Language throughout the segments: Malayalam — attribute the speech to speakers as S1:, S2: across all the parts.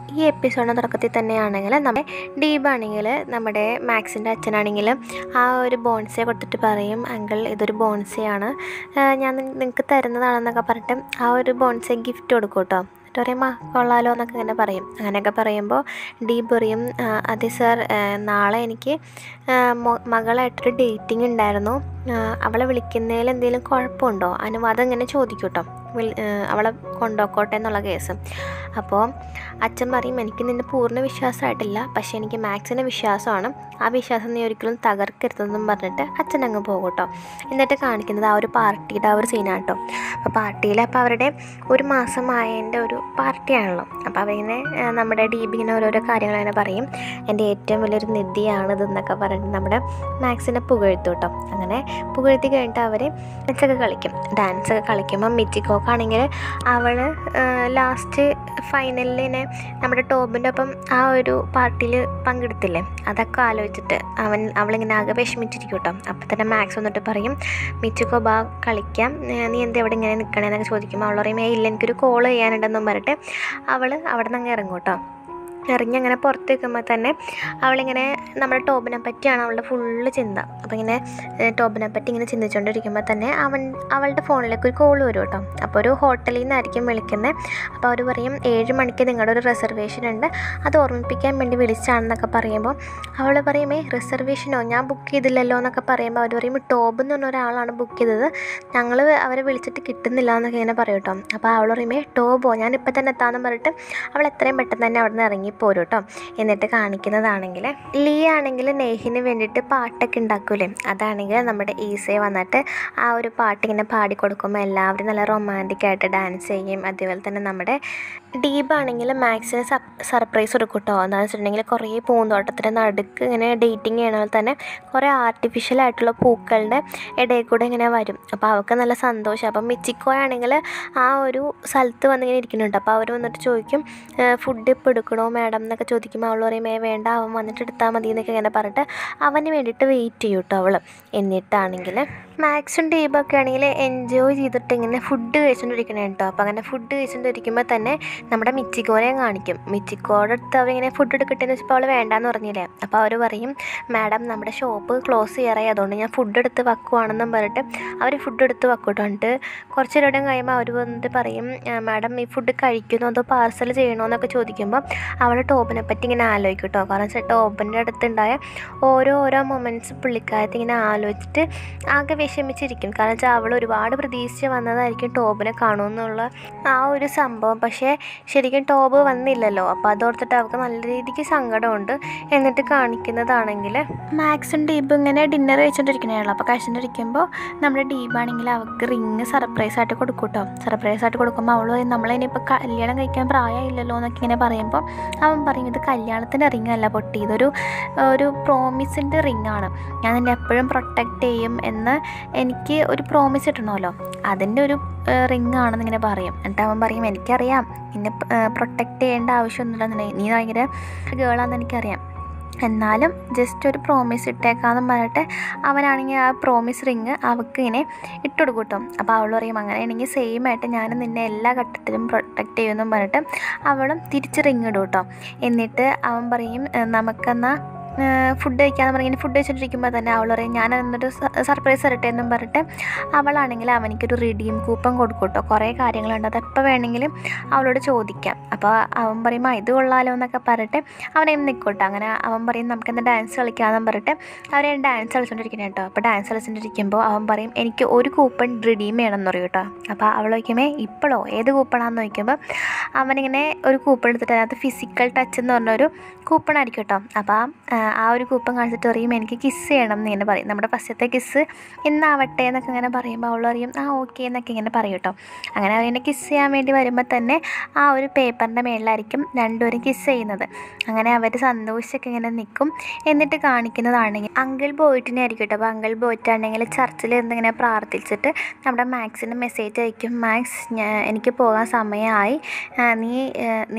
S1: ഈ എപ്പിസോഡിൻ്റെ തുടക്കത്തിൽ തന്നെയാണെങ്കിൽ നമ്മുടെ ഡീബാണെങ്കിൽ നമ്മുടെ മാക്സിൻ്റെ അച്ഛനാണെങ്കിൽ ആ ഒരു ബോൺസെ കൊടുത്തിട്ട് പറയും അങ്കിൾ ഇതൊരു ബോൺസെയാണ് ഞാൻ നിങ്ങൾക്ക് തരുന്നതാണെന്നൊക്കെ പറഞ്ഞിട്ട് ആ ഒരു ബോൺസെ ഗിഫ്റ്റ് കൊടുക്കും കേട്ടോ എന്നിട്ട് പറയും ആ കൊള്ളാലോ എന്നൊക്കെ ഇങ്ങനെ പറയും അങ്ങനെയൊക്കെ പറയുമ്പോൾ ഡീപ് പറയും "ആ, അതെ സാർ നാളെ എനിക്ക് ആ, മൊ- മകളായിട്ടൊരു ഡേറ്റിംഗ് ഉണ്ടായിരുന്നു ആ, അവളെ വിളിക്കുന്നതിൽ എന്തെങ്കിലും കുഴപ്പമുണ്ടോ അനുവാദം ഇങ്ങനെ ചോദിക്കും കേട്ടോ വിളി- ആ, അവളെ കൊണ്ടുപോക്കോട്ടെ എന്നുള്ള കേസ് അപ്പോൾ അച്ഛൻ പറയും എനിക്ക് നിന്നെ പൂർണ്ണ വിശ്വാസമായിട്ടില്ല പക്ഷേ എനിക്ക് മാത്സിന് വിശ്വാസമാണ് ആ വിശ്വാസം നീ ഒരിക്കലും തകർക്കരുതെന്നും പറഞ്ഞിട്ട് അച്ഛൻ അങ്ങ് പോകും കേട്ടോ എന്നിട്ട് കാണിക്കുന്നത് ആ ഒരു പാർട്ടിയുടെ ആ ഒരു സീനാണ് കേട്ടോ അപ്പോൾ പാർട്ടിയിൽ അപ്പോൾ അവരുടെ ഒരു മാസമായതിൻ്റെ ഒരു പാർട്ടിയാണല്ലോ അപ്പോൾ അവരിങ്ങനെ ആ, നമ്മുടെ ഡീബി ഇങ്ങനെ ഓരോരോ കാര്യങ്ങൾ അങ്ങനെ പറയും എൻ്റെ ഏറ്റവും വലിയൊരു നിധിയാണിത് എന്നൊക്കെ പറഞ്ഞിട്ട് നമ്മുടെ മാത്സിനെ പുകഴ്ത്തു കേട്ടോ അങ്ങനെ പുകഴ്ത്തി കഴിഞ്ഞിട്ട് അവർ ഡാൻസൊക്കെ കളിക്കും ഡാൻസൊക്കെ കളിക്കുമ്പോൾ മിച്ചിക്കോക്കാണെങ്കിൽ അവൾ ലാസ്റ്റ് ഫൈനലിനെ നമ്മുടെ ടോബിൻ്റെ ഒപ്പം ആ ഒരു പാർട്ടിയിൽ പങ്കെടുത്തില്ലേ അതൊക്കെ ആലോചിച്ചിട്ട് അവൻ അവളിങ്ങനെ ആകെ വിഷമിച്ചിരിക്കും കേട്ടോ അപ്പം തന്നെ മാത്സ് വന്നിട്ട് പറയും മിച്ചിക്കോ ബാ കളിക്കാം ഏ, നീ എന്താ ഇവിടെ ഇങ്ങനെ നിൽക്കണേന്നൊക്കെ ചോദിക്കുമ്പോൾ അവൾ പറയും "ഏയ് ഇല്ല എനിക്കൊരു കോൾ ചെയ്യാനുണ്ടെന്നും പറഞ്ഞിട്ട് അവൾ അവിടെ നിന്ന് അങ്ങ് ഇറങ്ങും കേട്ടോ ഇറങ്ങിയങ്ങനെ പുറത്ത് നിൽക്കുമ്പോൾ തന്നെ അവളിങ്ങനെ നമ്മുടെ ടോബിനെ പറ്റിയാണ് അവളുടെ ഫുള്ള് ചിന്ത അപ്പോൾ ഇങ്ങനെ ഏഹ്, ടോബിനെ പറ്റി ഇങ്ങനെ ചിന്തിച്ചുകൊണ്ടിരിക്കുമ്പോൾ തന്നെ അവൻ അവളുടെ ഫോണിലേക്ക് ഒരു കോൾ വരും കേട്ടോ അപ്പോൾ ഒരു ഹോട്ടലിൽ നിന്നായിരിക്കും വിളിക്കുന്നത് അപ്പോൾ അവർ പറയും ഏഴ് മണിക്ക് നിങ്ങളുടെ ഒരു റിസർവേഷൻ ഉണ്ട് അത് ഓർമ്മിപ്പിക്കാൻ വേണ്ടി വിളിച്ചാണെന്നൊക്കെ പറയുമ്പോൾ അവൾ പറയും ഏ റിസർവേഷനോ ഞാൻ ബുക്ക് ചെയ്തില്ലല്ലോ എന്നൊക്കെ പറയുമ്പോൾ അവർ പറയും ടോബ് എന്ന് പറഞ്ഞ ഒരാളാണ് ബുക്ക് ചെയ്തത് ഞങ്ങൾ അവരെ വിളിച്ചിട്ട് കിട്ടുന്നില്ല എന്നൊക്കെ ഇങ്ങനെ പറയും കേട്ടോ അപ്പോൾ അവൾ പറയുമേ ടോബോ ഞാൻ ഇപ്പം തന്നെ എത്താമെന്ന് പറഞ്ഞിട്ട് അവൾ എത്രയും പെട്ടെന്ന് തന്നെ അവിടെ നിന്ന് ഇറങ്ങിപ്പോരും കേട്ടോ എന്നിട്ട് കാണിക്കുന്നതാണെങ്കിൽ ലീ ആണെങ്കിൽ നെയ്ഹിന് വേണ്ടിയിട്ട് പാട്ടൊക്കെ ഉണ്ടാക്കൂലേ അതാണെങ്കിൽ നമ്മുടെ ഈസയെ വന്നിട്ട് ആ ഒരു പാട്ട് ഇങ്ങനെ പാടിക്കൊടുക്കുമ്പോൾ എല്ലാവരും നല്ല റൊമാൻറ്റിക് ആയിട്ട് ഡാൻസ് ചെയ്യും അതേപോലെ തന്നെ നമ്മുടെ ഡീബാണെങ്കിൽ മാക്സിന് സർപ്രൈസ് കൊടുക്കും കേട്ടോ എന്താണെന്ന് വെച്ചിട്ടുണ്ടെങ്കിൽ കുറേ പൂന്തോട്ടത്തിൻ്റെ നടുക്ക് ഇങ്ങനെ ഡേറ്റിംഗ് ചെയ്യണ പോലെ തന്നെ കുറേ ആർട്ടിഫിഷ്യൽ ആയിട്ടുള്ള പൂക്കളുടെ ഇടയിൽ കൂടെ ഇങ്ങനെ വരും അപ്പോൾ അവൾക്ക് നല്ല സന്തോഷം അപ്പം മിച്ചിക്കോയാണെങ്കിൽ ആ ഒരു സ്ഥലത്ത് വന്നിങ്ങനെ ഇരിക്കുന്നുണ്ട് അപ്പോൾ അവർ വന്നിട്ട് ചോദിക്കും ഫുഡ് ഇപ്പോൾ എടുക്കണോ മാഡം എന്നൊക്കെ ചോദിക്കുമ്പോൾ അവൾ പറയും "ഏ വേണ്ട അവൻ വന്നിട്ട് എടുത്താൽ മതി എന്നൊക്കെ ഇങ്ങനെ പറഞ്ഞിട്ട് അവന് വേണ്ടിയിട്ട് വെയിറ്റ് ചെയ്യും കേട്ടോ അവൾ എന്നിട്ടാണെങ്കിൽ മാക്സും ഡീബൊക്കെ ആണെങ്കിൽ എൻജോയ് ചെയ്തിട്ട് ഇങ്ങനെ ഫുഡ് കഴിച്ചുകൊണ്ടിരിക്കണേ കേട്ടോ അപ്പോൾ അങ്ങനെ ഫുഡ് കഴിച്ചുകൊണ്ടിരിക്കുമ്പോൾ തന്നെ നമ്മുടെ മിച്ചിക്കോനെ കാണിക്കും മിച്ചിക്കോടെ അടുത്ത് അവരിങ്ങനെ ഫുഡ് എടുക്കട്ടെ എന്ന് വെച്ചപ്പോൾ അവൾ വേണ്ടാന്ന് പറഞ്ഞില്ലേ അപ്പോൾ അവർ പറയും മാഡം നമ്മുടെ ഷോപ്പ് ക്ലോസ് ചെയ്യാറായി അതുകൊണ്ട് ഞാൻ ഫുഡ് എടുത്ത് വെക്കുവാണെന്നും പറഞ്ഞിട്ട് അവർ ഫുഡ് എടുത്ത് വെക്കൂട്ടോ എന്നിട്ട് കുറച്ച് നേരം കഴിയുമ്പോൾ അവർ വന്നിട്ട് പറയും "ആ, മാഡം ഈ ഫുഡ് കഴിക്കുന്നോ അതോ പാർസൽ ചെയ്യണോ എന്നൊക്കെ ചോദിക്കുമ്പോൾ അവൾ ടോബിനെ പറ്റി ഇങ്ങനെ ആലോചിക്കും കേട്ടോ കാരണം വെച്ചാൽ ടോബിൻ്റെ അടുത്തുണ്ടായ ഓരോ ഓരോ മൊമെൻറ്റ്സ് പുള്ളിക്കാരത്തി ഇങ്ങനെ ആലോചിച്ചിട്ട് ആകെ വിഷമിച്ചിരിക്കും കാരണം വെച്ചാൽ അവൾ ഒരുപാട് പ്രതീക്ഷിച്ച് വന്നതായിരിക്കും ടോബിനെ കാണുമെന്നുള്ള ആ ഒരു സംഭവം പക്ഷേ ശരിക്കും ടോബ് വന്നില്ലല്ലോ അപ്പോൾ അതോർത്തിട്ട് അവൾക്ക് നല്ല രീതിക്ക് സങ്കടമുണ്ട് എന്നിട്ട് കാണിക്കുന്നതാണെങ്കിൽ മാക്സും ഡീബും ഇങ്ങനെ ഡിന്നർ കഴിച്ചുകൊണ്ടിരിക്കണേയുള്ളൂ അപ്പോൾ കഴിച്ചുകൊണ്ടിരിക്കുമ്പോൾ നമ്മുടെ ഡീബാണെങ്കിൽ അവൾക്ക് റിങ് സർപ്രൈസ് ആയിട്ട് കൊടുക്കും കേട്ടോ സർപ്രൈസ് ആയിട്ട് കൊടുക്കുമ്പോൾ അവൾ പറയും നമ്മളിനിപ്പോൾ കല്യാണം കഴിക്കാൻ പ്രായമില്ലല്ലോ എന്നൊക്കെ ഇങ്ങനെ പറയുമ്പോൾ അവൻ പറയും ഇത് കല്യാണത്തിൻ്റെ റിങ് അല്ല പൊട്ടി ഇതൊരു ഒരു പ്രോമിസിൻ്റെ റിങ് ആണ് ഞാൻ നിന്നെ എപ്പോഴും പ്രൊട്ടക്റ്റ് ചെയ്യും എന്ന് എനിക്ക് ഒരു പ്രോമിസ് കിട്ടണമല്ലോ അതിൻ്റെ ഒരു റിങ് ആണെന്ന് ഇങ്ങനെ പറയും എന്നിട്ട് അവൻ പറയും എനിക്കറിയാം നിന്നെ പ്രൊട്ടക്റ്റ് ചെയ്യേണ്ട ആവശ്യമൊന്നുമില്ല നീ ഭയങ്കര ഗേളാണെന്ന് എനിക്കറിയാം എന്നാലും ജസ്റ്റ് ഒരു പ്രോമിസ് ഇട്ടേക്കാന്നും പറഞ്ഞിട്ട് അവനാണെങ്കിൽ ആ പ്രോമിസ് റിങ് അവൾക്ക് ഇങ്ങനെ ഇട്ടുകൊടുക്കും കേട്ടോ അപ്പോൾ അവൾ പറയും അങ്ങനെയാണെങ്കിൽ സെയിം ആയിട്ട് ഞാൻ നിന്നെ എല്ലാ ഘട്ടത്തിലും പ്രൊട്ടക്റ്റ് ചെയ്യുമെന്നും പറഞ്ഞിട്ട് അവളും തിരിച്ച് റിങ് ഇടും കേട്ടോ എന്നിട്ട് അവൻ പറയും "ഏ, നമുക്കെന്നാൽ ഫുഡ് കഴിക്കാന്ന് പറഞ്ഞ് ഫുഡ് കഴിച്ചിട്ടിരിക്കുമ്പോൾ തന്നെ അവൾ പറയും ഞാൻ എന്നിട്ട് സർപ്രൈസ് തരട്ടെ എന്നും പറഞ്ഞിട്ട് അവളാണെങ്കിൽ അവനിക്കൊരു റിഡീം കൂപ്പൺ കൊടുക്കും കേട്ടോ കുറേ കാര്യങ്ങളുണ്ട് അതെപ്പോൾ വേണമെങ്കിലും അവളോട് ചോദിക്കാം അപ്പോൾ അവൻ പറയും "ആ, ഇത് കൊള്ളാലോ എന്നൊക്കെ പറഞ്ഞിട്ട് അവനെ നിൽക്കോട്ടെ അങ്ങനെ അവൻ പറയും നമുക്ക് എന്താ ഡാൻസ് കളിക്കാമെന്നും പറഞ്ഞിട്ട് അവരെ ഡാൻസ് കളിച്ചുകൊണ്ടിരിക്കുന്നത് കേട്ടോ അപ്പോൾ ഡാൻസ് കളിച്ചുകൊണ്ടിരിക്കുമ്പോൾ അവൻ പറയും എനിക്ക് ഒരു കൂപ്പൺ റിഡീം ചെയ്യണമെന്ന് പറയും കേട്ടോ അപ്പോൾ അവൾ ചോദിക്കുമേ ഇപ്പോഴോ ഏത് കൂപ്പണാന്ന് ചോദിക്കുമ്പോൾ അവനിങ്ങനെ ഒരു കൂപ്പൺ എടുത്തിട്ട് അതിനകത്ത് ഫിസിക്കൽ ടച്ച് എന്ന് പറഞ്ഞൊരു കൂപ്പൺ ആയിരിക്കും കേട്ടോ അപ്പോൾ ആ, ആ ഒരു കൂപ്പൺ കാണിച്ചിട്ട് പറയും എനിക്ക് കിസ് ചെയ്യണം എന്ന് ഇങ്ങനെ പറയും നമ്മുടെ ഫസ്റ്റത്തെ കിസ് ഇന്നാവട്ടെ എന്നൊക്കെ ഇങ്ങനെ പറയുമ്പോൾ അവൾ പറയും ആ ഓക്കെ എന്നൊക്കെ ഇങ്ങനെ പറയും കേട്ടോ അങ്ങനെ അവരെന്നെ കിസ് ചെയ്യാൻ വേണ്ടി വരുമ്പോൾ തന്നെ ആ ഒരു പേപ്പറിൻ്റെ മേളിലായിരിക്കും രണ്ടുപേരും കിസ് ചെയ്യുന്നത് അങ്ങനെ അവർ സന്തോഷിച്ചൊക്കെ ഇങ്ങനെ നിൽക്കും എന്നിട്ട് കാണിക്കുന്നതാണെങ്കിൽ അങ്കിൾ ബോയിട്ടിനെ ആയിരിക്കും കേട്ടോ അപ്പോൾ അങ്കിൾ ബോയിട്ടാണെങ്കിൽ ചർച്ചിൽ എന്തിങ്ങനെ പ്രാർത്ഥിച്ചിട്ട് നമ്മുടെ മാക്സിന് മെസ്സേജ് അയക്കും മാക്സ് ഞാൻ എനിക്ക് പോകാൻ സമയമായി ആ, നീ ആ, നിൻ്റെ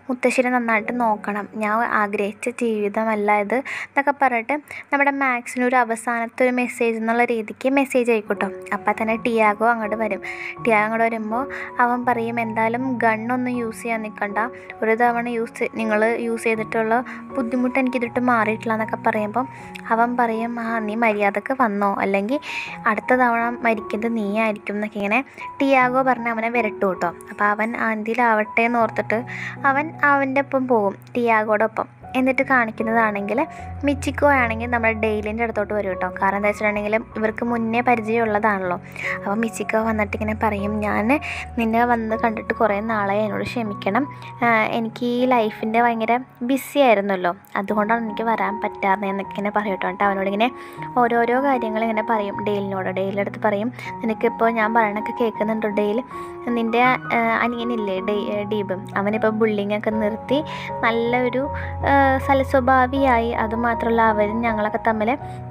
S1: മുത്തശ്ശിനെ നന്നായിട്ട് നോക്കണം ഞാൻ ആഗ്രഹിച്ച ജീവിതമല്ല ഇത് എന്നൊക്കെ പറഞ്ഞിട്ട് നമ്മുടെ മാക്സിന് ഒരു അവസാനത്തെ ഒരു മെസ്സേജ് എന്നുള്ള രീതിക്ക് മെസ്സേജ് ആയിക്കോട്ടോ അപ്പം തന്നെ ടിയാഗോ അങ്ങോട്ട് വരും ടിയാഗോ അങ്ങോട്ട് വരുമ്പോൾ അവൻ പറയും എന്തായാലും ഗണ്ണൊന്നും യൂസ് ചെയ്യാൻ നിൽക്കണ്ട ഒരു തവണ യൂസ് നിങ്ങൾ യൂസ് ചെയ്തിട്ടുള്ള ബുദ്ധിമുട്ട് എനിക്കിതിട്ട് മാറിയിട്ടില്ല എന്നൊക്കെ പറയുമ്പോൾ അവൻ പറയും ആ നീ മര്യാദക്ക് വന്നോ അല്ലെങ്കിൽ അടുത്ത തവണ മരിക്കുന്നത് നീ ആയിരിക്കും എന്നൊക്കെ ഇങ്ങനെ ടിയാഗോ പറഞ്ഞ് അവനെ വിരട്ടു കേട്ടോ അപ്പോൾ അവൻ ആന്തിയിലാവട്ടെ എന്ന് ഓർത്തിട്ട് അവൻ അവൻ്റെ ഒപ്പം പോകും ടിയാഗോയുടെ ഒപ്പം എന്നിട്ട് കാണിക്കുന്നതാണെങ്കിൽ മിച്ചിക്കോ ആണെങ്കിൽ നമ്മുടെ ഡെയിലിൻ്റെ അടുത്തോട്ട് വരും കേട്ടോ കാരണം എന്താ വെച്ചിട്ടുണ്ടെങ്കിൽ ഇവർക്ക് മുന്നേ പരിചയമുള്ളതാണല്ലോ അപ്പോൾ മിച്ചിക്കോ വന്നിട്ട് ഇങ്ങനെ പറയും ഞാൻ നിന്നെ വന്ന് കണ്ടിട്ട് കുറേ നാളായി എന്നോട് ക്ഷമിക്കണം ആഹ് എനിക്ക് ഈ ലൈഫിൻ്റെ ഭയങ്കര ബിസി ആയിരുന്നല്ലോ അതുകൊണ്ടാണ് എനിക്ക് വരാൻ പറ്റാറുന്നത് എന്നൊക്കെ ഇങ്ങനെ പറയും കേട്ടോ എന്നിട്ട് അവനോട് ഇങ്ങനെ ഓരോരോ കാര്യങ്ങൾ ഇങ്ങനെ പറയും ഡെയിലിനോട് ഡെയിലിൻ്റെ അടുത്ത് പറയും നിനക്കിപ്പോൾ ഞാൻ പറയണൊക്കെ കേൾക്കുന്നുണ്ടോ ഡെയിൽ നിൻ്റെ ആഹ് അനിയനില്ലേ ഡേ ഡീപ് അവനിപ്പോൾ ബുള്ളിങ് ഒക്കെ നിർത്തി നല്ലൊരു ആഹ് സൽസ്വഭാവിയായി അതുമാത്രമല്ല അവരും ഞങ്ങളൊക്കെ തമ്മിൽ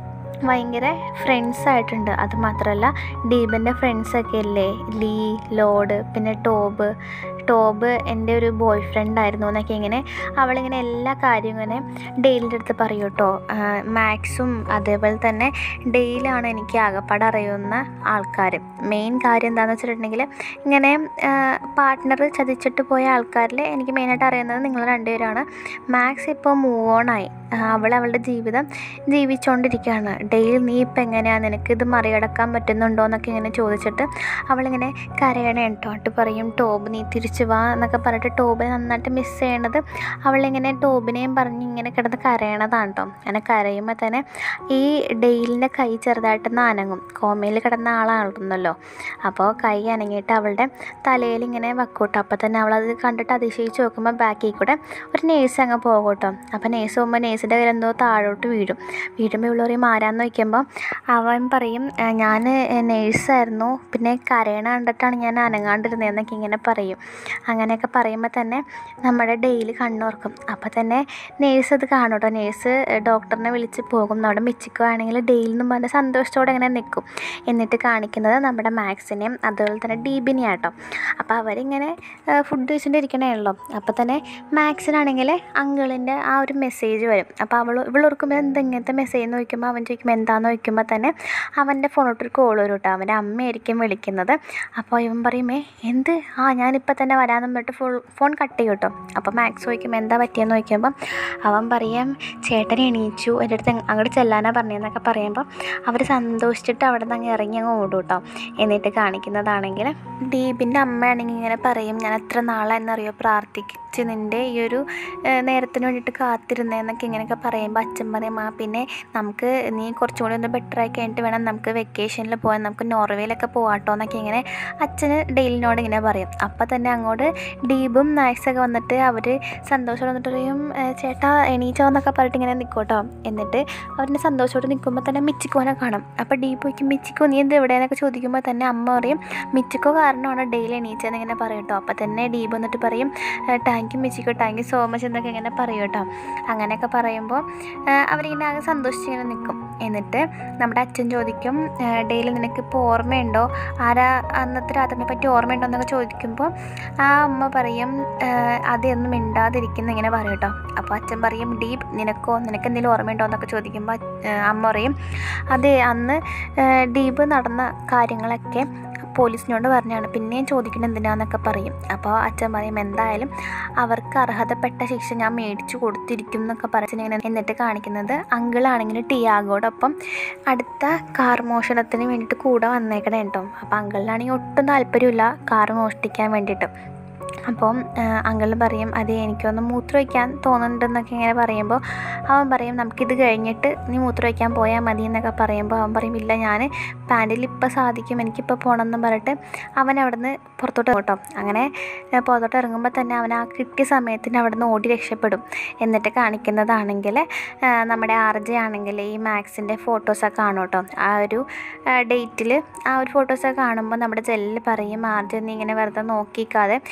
S1: ഭയങ്കര ഫ്രണ്ട്സ് ആയിട്ടുണ്ട് അതുമാത്രമല്ല ഡീപിൻ്റെ ഫ്രണ്ട്സൊക്കെ ഇല്ലേ ലീ ലോഡ് പിന്നെ ടോബ് ടോബ് എൻ്റെ ഒരു ബോയ് ഫ്രണ്ട് ആയിരുന്നു എന്നൊക്കെ ഇങ്ങനെ അവളിങ്ങനെ എല്ലാ കാര്യവും ഇങ്ങനെ ഡെയിലിൻ്റെ അടുത്ത് പറയും കേട്ടോ മാക്സും അതേപോലെ തന്നെ ഡെയിലാണ് എനിക്ക് ആകപ്പാടെ അറിയുന്ന ആൾക്കാർ മെയിൻ കാര്യം എന്താണെന്ന് വെച്ചിട്ടുണ്ടെങ്കിൽ ഇങ്ങനെ പാർട്ട്ണർ ചതിച്ചിട്ട് പോയ ആൾക്കാരിൽ എനിക്ക് മെയിനായിട്ട് അറിയുന്നത് നിങ്ങൾ രണ്ടുപേരാണ് മാക്സ് ഇപ്പോൾ മൂവ് ഓൺ ആയി അവൾ അവളുടെ ജീവിതം ജീവിച്ചുകൊണ്ടിരിക്കുകയാണ് ഡെയിലി നീ ഇപ്പം എങ്ങനെയാണ് നിനക്ക് ഇത് മറികടക്കാൻ പറ്റുന്നുണ്ടോ എന്നൊക്കെ ഇങ്ങനെ ചോദിച്ചിട്ട് അവളിങ്ങനെ കരയണ കേട്ടോ എന്നിട്ട് പറയും ടോബ് നീ തിരിച്ചു വാ എന്നൊക്കെ പറഞ്ഞിട്ട് ടോബിനെ നന്നായിട്ട് മിസ് ചെയ്യണത് അവളിങ്ങനെ ടോബിനെയും പറഞ്ഞ് ഇങ്ങനെ കിടന്ന് കരയണതാണ് കേട്ടോ അങ്ങനെ കരയുമ്പോൾ തന്നെ ഈ ഡെയിലിൻ്റെ കൈ ചെറുതായിട്ടൊന്ന് അനങ്ങും കോമയിൽ കിടന്ന ആളാണല്ലോ അപ്പോൾ കൈ അനങ്ങിയിട്ട് അവളുടെ തലയിൽ ഇങ്ങനെ വെക്കൂട്ടോ അപ്പോൾ തന്നെ അവളത് കണ്ടിട്ട് അതിശയിച്ച് നോക്കുമ്പോൾ ബാക്കിൽ കൂടെ ഒരു നേഴ്സ് അങ്ങ് പോകും കേട്ടോ അപ്പോൾ നേഴ്സ് പോകുമ്പോൾ നേഴ്സിൻ്റെ കയ്യിൽ എന്തോ താഴോട്ട് വീഴും വീഴുമ്പോൾ ഇവള് പറയും ആരാന്ന് നോക്കുമ്പോൾ അവൻ പറയും ഞാൻ നേഴ്സായിരുന്നു പിന്നെ കരയണ കണ്ടിട്ടാണ് ഞാൻ അനങ്ങാണ്ടിരുന്നതെന്നൊക്കെ ഇങ്ങനെ പറയും അങ്ങനെയൊക്കെ പറയുമ്പോൾ തന്നെ നമ്മുടെ ഡെയിലി കണ്ണോർക്കും അപ്പോൾ തന്നെ നേഴ്സ് അത് കാണും കേട്ടോ നേഴ്സ് ഡോക്ടറിനെ വിളിച്ച് പോകും നമ്മുടെ മിച്ചിക്കോ ആണെങ്കിൽ ഡെയിലി എന്നും പറഞ്ഞ് സന്തോഷത്തോടെ ഇങ്ങനെ നിൽക്കും എന്നിട്ട് കാണിക്കുന്നത് നമ്മുടെ മാക്സിനെയും അതുപോലെ തന്നെ ഡീബിനെയും ആട്ടോ അപ്പോൾ അവരിങ്ങനെ ഫുഡ് കഴിച്ചുകൊണ്ടിരിക്കണേയുള്ളൂ അപ്പോൾ തന്നെ മാക്സിനാണെങ്കിൽ അങ്കിളിൻ്റെ ആ ഒരു മെസ്സേജ് വരും അപ്പോൾ അവൾ ഇവളോർക്കുമ്പോൾ എന്താ ഇങ്ങനത്തെ മെസ്സേജ് എന്ന് ചോദിക്കുമ്പോൾ അവൻ ചോദിക്കുമ്പോൾ എന്താണെന്ന് ചോദിക്കുമ്പോൾ തന്നെ അവൻ്റെ ഫോണോട്ടൊരു കോൾ വരും കേട്ടോ അവൻ്റെ അമ്മയായിരിക്കും വിളിക്കുന്നത് അപ്പോൾ ഇവൻ പറയുമേ എന്ത് ആ ഞാനിപ്പോൾ തന്നെ വരാമെന്ന് പറഞ്ഞിട്ട് ഫുൾ ഫോൺ കട്ട് ചെയ്യും കേട്ടോ അപ്പോൾ മാക്സ് ചോദിക്കുമ്പോൾ എന്താ പറ്റിയെന്ന് ചോദിക്കുമ്പോൾ അവൻ പറയും ചേട്ടൻ എണീച്ചു എൻ്റെ അടുത്ത് അങ്ങോട്ട് ചെല്ലാനാ പറഞ്ഞതെന്നൊക്കെ പറയുമ്പോൾ അവർ സന്തോഷിച്ചിട്ട് അവിടെ നിന്ന് അങ്ങ് ഇറങ്ങി അങ്ങ് ഓടും കേട്ടോ എന്നിട്ട് കാണിക്കുന്നതാണെങ്കിൽ ദീപിൻ്റെ അമ്മയാണെങ്കിൽ ഇങ്ങനെ പറയും ഞാൻ എത്ര നാളായെന്നറിയോ പ്രാർത്ഥിച്ച് നിൻ്റെ ഈ ഒരു ഏഹ്, നേരത്തിന് വേണ്ടിയിട്ട് കാത്തിരുന്നതെന്നൊക്കെ ഇങ്ങനെയൊക്കെ പറയുമ്പോൾ അച്ഛൻ പറയും ആ പിന്നെ നമുക്ക് നീ കുറച്ചും കൂടി ഒന്ന് ബെറ്റർ ആയി കഴിഞ്ഞിട്ട് വേണം നമുക്ക് വെക്കേഷനിൽ പോകാൻ നമുക്ക് നോർവേയിലൊക്കെ പോകാട്ടോ എന്നൊക്കെ ഇങ്ങനെ അച്ഛന് ഡെയിലിനോട് ഇങ്ങനെ പറയും അപ്പം തന്നെ അങ്ങോട്ട് ഡീബും നാക്സൊക്കെ വന്നിട്ട് അവർ സന്തോഷത്തോടെ വന്നിട്ട് പറയും "ഏ, ചേട്ടാ എണീച്ചോ എന്നൊക്കെ പറഞ്ഞിട്ട് ഇങ്ങനെ നിൽക്കും കേട്ടോ എന്നിട്ട് അവരിനെ സന്തോഷത്തോടെ നിൽക്കുമ്പോൾ തന്നെ മിച്ചിക്കോനെ കാണും അപ്പോൾ ഡീബ് ചോദിക്കും മിച്ചിക്കോ നീ എന്ത് എവിടെയെന്നൊക്കെ ചോദിക്കുമ്പോൾ തന്നെ അമ്മ പറയും മിച്ചിക്കോ കാരണമാണ് ഡെയിലി എണീച്ചതെന്ന് ഇങ്ങനെ പറയും കേട്ടോ അപ്പോൾ തന്നെ ഡീബ് വന്നിട്ട് പറയും thank you Michiko thank you so much എന്നൊക്കെ ഇങ്ങനെ പറയും കേട്ടോ അങ്ങനെയൊക്കെ പറയുമ്പോൾ അവരിങ്ങനെ ആകെ സന്തോഷിച്ചിങ്ങനെ നിൽക്കും എന്നിട്ട് നമ്മുടെ അച്ഛൻ ചോദിക്കും ഡെയിലി നിനക്കിപ്പോൾ ഓർമ്മയുണ്ടോ ആരാ അന്നത്തെ രാത്രിനെ പറ്റി ഓർമ്മയുണ്ടോ എന്നൊക്കെ ചോദിക്കുമ്പോൾ ആ അമ്മ പറയും അതൊന്നും മിണ്ടാതിരിക്കുന്ന ഇങ്ങനെ പറയും കേട്ടോ അപ്പോൾ അച്ഛൻ പറയും ഡീപ് നിനക്കോ നിനക്ക് എന്തെങ്കിലും ഓർമ്മയുണ്ടോ എന്നൊക്കെ ചോദിക്കുമ്പോൾ അമ്മ പറയും അതെ അന്ന് ഡീപ് നടന്ന കാര്യങ്ങളൊക്കെ പോലീസിനോട് പറഞ്ഞാണ് പിന്നെയും ചോദിക്കുന്നത് എന്തിനാന്നൊക്കെ പറയും അപ്പോൾ അച്ഛൻ പറയും എന്തായാലും അവർക്ക് അർഹതപ്പെട്ട ശിക്ഷ ഞാൻ മേടിച്ചു കൊടുത്തിരിക്കും എന്നൊക്കെ പറഞ്ഞിങ്ങനെ എന്നിട്ട് കാണിക്കുന്നത് അങ്കിളാണെങ്കിൽ ടിയാഗോടൊപ്പം അടുത്ത കാർ മോഷണത്തിന് വേണ്ടിയിട്ട് കൂടെ വന്നേക്കണേ കേട്ടോ അപ്പോൾ അങ്കിളിനാണെങ്കിൽ ഒട്ടും താല്പര്യമില്ല കാർ മോഷ്ടിക്കാൻ വേണ്ടിയിട്ട് അപ്പം അങ്കിൾ പറയും അതെ എനിക്കൊന്ന് മൂത്രമൊഴിക്കാൻ തോന്നുന്നുണ്ടെന്നൊക്കെ ഇങ്ങനെ പറയുമ്പോൾ അവൻ പറയും നമുക്കിത് കഴിഞ്ഞിട്ട് നീ മൂത്രമൊഴിക്കാൻ പോയാൽ മതി എന്നൊക്കെ പറയുമ്പോൾ അവൻ പറയും ഇല്ല ഞാൻ പാൻറ്റിൽ ഇപ്പം സാധിക്കും എനിക്കിപ്പോൾ പോകണമെന്ന് പറഞ്ഞിട്ട് അവൻ അവിടെ നിന്ന് പുറത്തോട്ട് കേട്ടോ അങ്ങനെ ഏ, പുറത്തോട്ട് ഇറങ്ങുമ്പോൾ തന്നെ അവൻ ആ കിട്ടിയ സമയത്തിന് അവിടെ നിന്ന് ഓടി രക്ഷപ്പെടും എന്നിട്ട് കാണിക്കുന്നതാണെങ്കിൽ ആ, നമ്മുടെ ആർ ജെ ആണെങ്കിൽ ഈ മാക്സിൻ്റെ ഫോട്ടോസൊക്കെ കാണും കേട്ടോ ആ ഒരു ഡേറ്റിൽ ആ ഒരു ഫോട്ടോസൊക്കെ കാണുമ്പോൾ നമ്മുടെ ജെല്ലിൽ പറയും ആർ ജെ നീ ഇങ്ങനെ വെറുതെ നോക്കിക്കാതെ അവൾ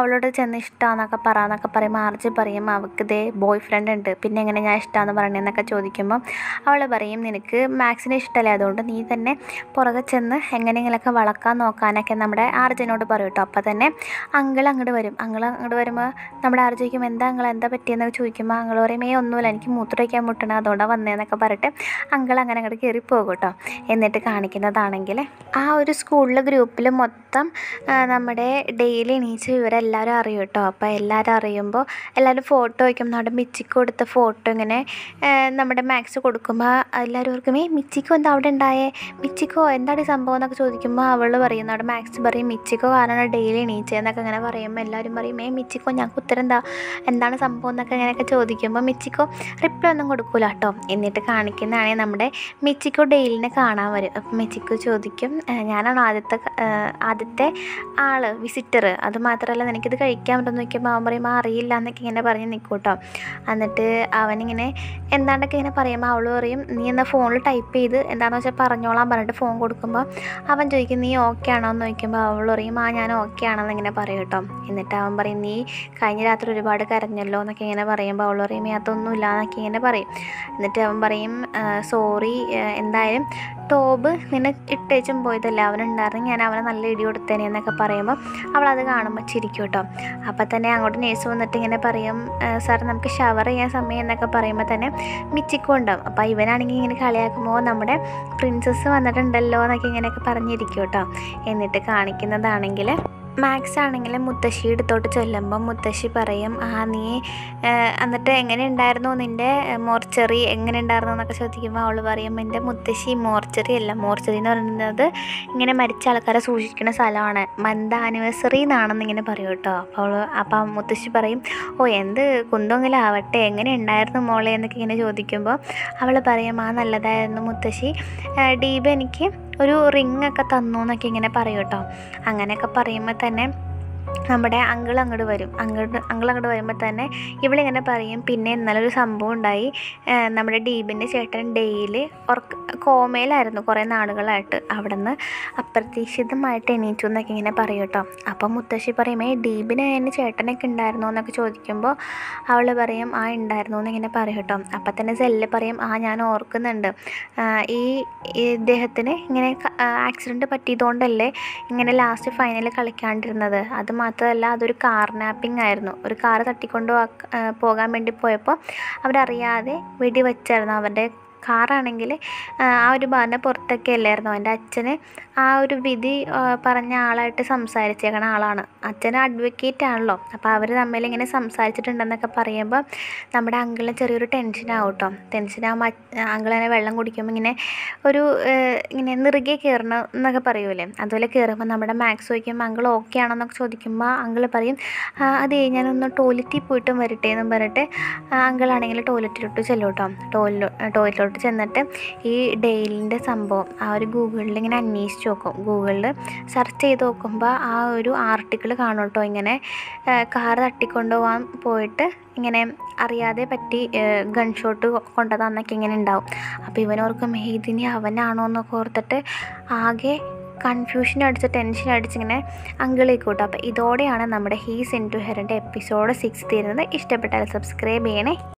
S1: അവളോട് ചെന്ന് ഇഷ്ടമാണെന്നൊക്കെ പറയാന്നൊക്കെ പറയുമ്പോൾ ആർജി പറയും അവൾക്ക് ഇതേ ബോയ് ഫ്രണ്ട് ഉണ്ട് പിന്നെ എങ്ങനെ ഞാൻ ഇഷ്ടമാണെന്ന് പറയണേന്നൊക്കെ ചോദിക്കുമ്പോൾ അവൾ പറയും നിനക്ക് മാത്സിനെ ഇഷ്ടമല്ലേ അതുകൊണ്ട് നീ തന്നെ പുറകെ ചെന്ന് എങ്ങനെയെങ്കിലുമൊക്കെ വളക്കാൻ നോക്കാനൊക്കെ നമ്മുടെ ആർജനോട് പറയും കേട്ടോ അപ്പോൾ തന്നെ അങ്കിൾ അങ്ങോട്ട് വരും അങ്കിൾ അങ്ങോട്ട് വരുമ്പോൾ നമ്മുടെ ആർജിക്കും എന്താ അങ്കിൾ എന്താ പറ്റിയെന്നൊക്കെ ചോദിക്കുമ്പോൾ അങ്കിൾ പറയും ഏ ഒന്നുമില്ല എനിക്ക് മൂത്രമൊഴിക്കാൻ മുട്ടണം അതുകൊണ്ടാണ് വന്നതെന്നൊക്കെ പറഞ്ഞിട്ട് അങ്കിൾ അങ്ങനെ അങ്ങോട്ട് കയറി പോകും കേട്ടോ എന്നിട്ട് കാണിക്കുന്നതാണെങ്കിൽ ആ ഒരു സ്കൂളിലെ ഗ്രൂപ്പിൽ മൊത്തം ആ, നമ്മുടെ ഡെയിലി എണീച്ച് ഇവരെല്ലാവരും അറിയും കേട്ടോ അപ്പോൾ എല്ലാവരും അറിയുമ്പോൾ എല്ലാവരും ഫോട്ടോ വയ്ക്കും നമ്മുടെ മിച്ചിക്ക് കൊടുത്ത ഫോട്ടോ ഇങ്ങനെ ആ, നമ്മുടെ മാത്സ് കൊടുക്കുമ്പോൾ എല്ലാവരും ഓർക്കും ഏ മിച്ചിക്കോ എന്താ അവിടെ ഉണ്ടായേ മിച്ചിക്കോ എന്താണ് ഈ സംഭവം എന്നൊക്കെ ചോദിക്കുമ്പോൾ അവൾ പറയും നമ്മുടെ മാത്സ് പറയും മിച്ചിക്കോ കാരണം ഡെയിലി എണീച്ചതെന്നൊക്കെ ഇങ്ങനെ പറയുമ്പോൾ എല്ലാവരും പറയും ഏ മിച്ചിക്കോ ഞങ്ങൾക്ക് ഉത്തരം എന്താ എന്താണ് സംഭവം എന്നൊക്കെ ഇങ്ങനെയൊക്കെ ചോദിക്കുമ്പോൾ മിച്ചിക്കോ റിപ്ലൈ ഒന്നും കൊടുക്കൂല കേട്ടോ എന്നിട്ട് കാണിക്കുന്നതാണെങ്കിൽ നമ്മുടെ മിച്ചിക്കോ ഡെയിലിനെ കാണാൻ വരും അപ്പം മിച്ചിക്കോ ചോദിക്കും "ഏ, ഞാനാണ് ആദ്യത്തെ ക- ഏ, ആദ്യത്തെ ആൾ വിസിറ്റർ അത് മാത്രമല്ല നിനക്കിത് കഴിക്കാൻ പറ്റുമെന്ന് നോക്കിയപ്പോൾ അവൻ പറയും "ആ, അറിയില്ല എന്നൊക്കെ ഇങ്ങനെ പറഞ്ഞ് നിൽക്കും കേട്ടോ എന്നിട്ട് അവനിങ്ങനെ എന്താണ്ടൊക്കെ ഇങ്ങനെ പറയുമ്പോൾ അവൾ പറയും നീ എന്നാൽ ഫോണിൽ ടൈപ്പ് ചെയ്ത് എന്താണെന്ന് വെച്ചാൽ പറഞ്ഞോളാൻ പറഞ്ഞിട്ട് ഫോൺ കൊടുക്കുമ്പോൾ അവൻ ചോദിക്കും നീ ഓക്കെ ആണോ എന്ന് ചോദിക്കുമ്പോൾ അവൾ പറയും ആ ഞാൻ ഓക്കെ ആണെന്ന് ഇങ്ങനെ പറയും കേട്ടോ എന്നിട്ട് അവൻ പറയും നീ കഴിഞ്ഞ രാത്രി ഒരുപാട് കരഞ്ഞല്ലോ എന്നൊക്കെ ഇങ്ങനെ പറയുമ്പോൾ അവൾ പറയും "ഏ, അതൊന്നുമില്ല എന്നൊക്കെ ഇങ്ങനെ പറയും എന്നിട്ട് അവൻ പറയും സോറി എന്തായാലും ടോബ് നിന്നെ ഇട്ടേച്ചും പോയതല്ലേ അവനുണ്ടായിരുന്നു ഞാൻ അവനെ നല്ല ഇടി കൊടുത്തേനെ എന്നൊക്കെ പറയുമ്പോൾ അവളത് കാണുമ്പോൾ ചിരിക്കും കേട്ടോ അപ്പോൾ തന്നെ അങ്ങോട്ട് നേഴ്സ് വന്നിട്ട് ഇങ്ങനെ പറയും സാർ നമുക്ക് ഷവർ ചെയ്യാൻ സമയം എന്നൊക്കെ പറയുമ്പോൾ തന്നെ മിച്ചിക്കും ഉണ്ടാവും അപ്പോൾ ഇവനാണെങ്കിൽ ഇങ്ങനെ കളിയാക്കുമ്പോൾ നമ്മുടെ പ്രിൻസസ് വന്നിട്ടുണ്ടല്ലോ എന്നൊക്കെ ഇങ്ങനെയൊക്കെ പറഞ്ഞിരിക്കും കേട്ടോ എന്നിട്ട് കാണിക്കുന്നതാണെങ്കിൽ മാത്സ് ആണെങ്കിൽ മുത്തശ്ശി എടുത്തോട്ട് ചെല്ലുമ്പോൾ മുത്തശ്ശി പറയും ആ നീ ആ, എന്നിട്ട് എങ്ങനെ ഉണ്ടായിരുന്നു നിൻ്റെ മോർച്ചറി എങ്ങനെ ഉണ്ടായിരുന്നു എന്നൊക്കെ ചോദിക്കുമ്പോൾ അവൾ പറയും എൻ്റെ മുത്തശ്ശി മോർച്ചറി അല്ല മോർച്ചറി എന്ന് പറയുന്നത് ഇങ്ങനെ മരിച്ച ആൾക്കാരെ സൂക്ഷിക്കുന്ന സ്ഥലമാണ് മന്ത ആനിവേഴ്സറി എന്നാണെന്ന് ഇങ്ങനെ പറയും കേട്ടോ അപ്പോൾ അവൾ അപ്പം മുത്തശ്ശി പറയും ഓ എന്ത് കുന്തെങ്കിലും ആവട്ടെ എങ്ങനെ ഉണ്ടായിരുന്നു മോളെ എന്നൊക്കെ ഇങ്ങനെ ചോദിക്കുമ്പോൾ അവൾ പറയും ആ നല്ലതായിരുന്നു മുത്തശ്ശി ആ, ഡീബ എനിക്ക് ഒരു റിങ് ഒക്കെ തന്നു എന്നൊക്കെ ഇങ്ങനെ പറയും കേട്ടോ അങ്ങനെയൊക്കെ പറയുമ്പോൾ തന്നെ നമ്മുടെ അങ്കിൾ അങ്ങോട്ട് വരും അങ്ങോട്ട് അങ്കിൾ അങ്ങോട്ട് വരുമ്പോൾ തന്നെ ഇവളിങ്ങനെ പറയും പിന്നെ ഇന്നലെ ഒരു സംഭവം ഉണ്ടായി ഏഹ് നമ്മുടെ ഡീപിൻ്റെ ചേട്ടൻ ഡെയിലി ഉറക്ക കോമയിലായിരുന്നു കുറേ നാളുകളായിട്ട് അവിടെ നിന്ന് അപ്രതീക്ഷിതമായിട്ട് എണീറ്റു എന്നൊക്കെ ഇങ്ങനെ പറയും കേട്ടോ അപ്പം മുത്തശ്ശി പറയും ഏ ഡീപിന് അതിന് ചേട്ടനൊക്കെ ഉണ്ടായിരുന്നോ എന്നൊക്കെ ചോദിക്കുമ്പോൾ അവൾ പറയും ആ ഉണ്ടായിരുന്നു എന്നിങ്ങനെ പറയും കേട്ടോ അപ്പം തന്നെ സെല്ല് പറയും ആ ഞാൻ ഓർക്കുന്നുണ്ട് ആ, ഈ ഈ ഇദ്ദേഹത്തിന് ഇങ്ങനെ ആക്സിഡൻറ്റ് പറ്റിയതുകൊണ്ടല്ലേ ഇങ്ങനെ ലാസ്റ്റ് ഫൈനൽ കളിക്കാണ്ടിരുന്നത് അത് മാത്രമല്ല അതൊരു കാർനാപ്പിംഗ് ആയിരുന്നു ഒരു കാർ തട്ടിക്കൊണ്ട് പോവാ- ആ, പോകാൻ വേണ്ടി പോയപ്പോൾ അവരറിയാതെ വെടിവെച്ചായിരുന്നു അവരുടെ കാറാണെങ്കിൽ ആ ഒരു ബാറിൻ്റെ പുറത്തൊക്കെ അല്ലായിരുന്നു അവൻ്റെ അച്ഛന് ആ ഒരു വിധി ആ, പറഞ്ഞ ആളായിട്ട് സംസാരിച്ചേക്കണ ആളാണ് അച്ഛൻ അഡ്വക്കേറ്റ് ആണല്ലോ അപ്പോൾ അവർ തമ്മിൽ ഇങ്ങനെ സംസാരിച്ചിട്ടുണ്ടെന്നൊക്കെ പറയുമ്പോൾ നമ്മുടെ അങ്കിളിന് ചെറിയൊരു ടെൻഷനാവും കേട്ടോ ടെൻഷനാകുമ്പോൾ അങ്കിളിനെ വെള്ളം കുടിക്കുമ്പോൾ ഇങ്ങനെ ഒരു ഏഹ്, ഇങ്ങനെ നിറുകെ കയറണം എന്നൊക്കെ പറയൂലേ അതുപോലെ കയറുമ്പോൾ നമ്മുടെ മാത്സ് ചോദിക്കുമ്പോൾ അങ്കിൾ ഓക്കെ ആണോ എന്നൊക്കെ ചോദിക്കുമ്പോൾ അങ്കിൾ പറയും "ആ, അതെ ഞാനൊന്ന് ടോയ്ലറ്റിൽ പോയിട്ടും വരട്ടെ എന്നും പറഞ്ഞിട്ട് അങ്കിളാണെങ്കിൽ ടോയ്ലറ്റിലോട്ട് ചെല്ലും കേട്ടോ ടോയ്ലോ ടോയ്ലറ്റിലോട്ട് ചെന്നിട്ട് ഈ ഡെയിലിൻ്റെ സംഭവം ആ ഒരു ഗൂഗിളിൽ ഇങ്ങനെ അന്വേഷിച്ച് നോക്കും ഗൂഗിളിൽ സെർച്ച് ചെയ്ത് നോക്കുമ്പോൾ ആ ഒരു ആർട്ടിക്കിൾ കാണും കേട്ടോ ഇങ്ങനെ കാർ തട്ടിക്കൊണ്ടുപോകാൻ പോയിട്ട് ഇങ്ങനെ അറിയാതെ പറ്റി ഗൺ ഷോട്ട് കൊണ്ടതാന്നൊക്കെ ഇങ്ങനെ ഉണ്ടാവും അപ്പോൾ ഇവനോർക്കും "ഏയ് ഇതിനി അവനാണോ എന്നൊക്കെ ഓർത്തിട്ട് ആകെ കൺഫ്യൂഷൻ അടിച്ച് ടെൻഷൻ അടിച്ചിങ്ങനെ അങ്കിളേക്ക് കൂട്ടും അപ്പോൾ ഇതോടെയാണ് നമ്മുടെ ഹീസ് ഇൻ ടു ഹെറിൻ്റെ എപ്പിസോഡ് സിക്സ് തീരുന്നത് ഇഷ്ടപ്പെട്ടാൽ സബ്സ്ക്രൈബ് ചെയ്യണേ